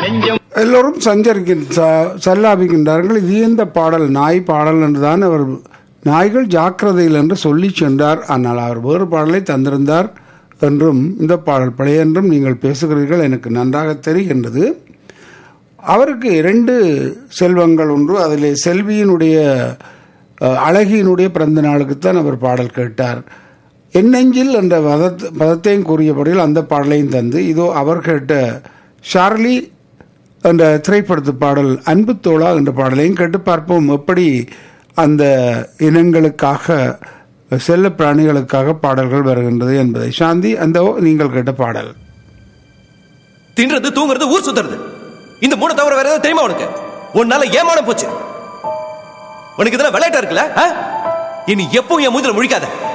நெஞ்சம் எல்லோரும் சஞ்சரிக்கின் ச- சல்லாபிக்கின்றார்கள் இது எந்த பாடல் நாய் பாடல் என்றுதான் அவர் நாய்கள் ஜாக்கிரதையில் என்று சொல்லி சென்றார் ஆனால் அவர் வேறு பாடலை தந்திருந்தார் என்றும் இந்த பாடல் பழைய என்றும் நீங்கள் பேசுகிறீர்கள் எனக்கு நன்றாக தெரிகின்றது அவருக்கு இரண்டு செல்வங்கள் ஒன்று அதிலே செல்வியினுடைய அஹ், அழகியினுடைய பிறந்த நாளுக்குத்தான் அவர் பாடல் கேட்டார் என்னெஞ்சில் என்ற பதத் பதத்தையும் கூறியபடியில் அந்த பாடலையும் தந்து இதோ அவர் கேட்ட ஷார்லி என்ற திரைப்படத்து பாடல் அன்பு தோழா என்ற பாடலையும் கேட்டு பார்ப்போம் எப்படி அந்த இனங்களுக்காக செல்ல பிராணிகளுக்காக பாடல்கள் வருகின்றது என்பதை சாந்தி அந்த நீங்கள் கேட்ட பாடல் தின்றது தூங்குறது ஊர் சுத்துறது இந்த மூணு தவிர வேற ஏதாவது தெரியுமா உனக்கு உன்னால ஏமானம் போச்சு உனக்கு இதெல்லாம் விளையாட்டா இருக்குல்ல ஆ? இனி எப்பவும் என் மூஞ்சில முழிக்காத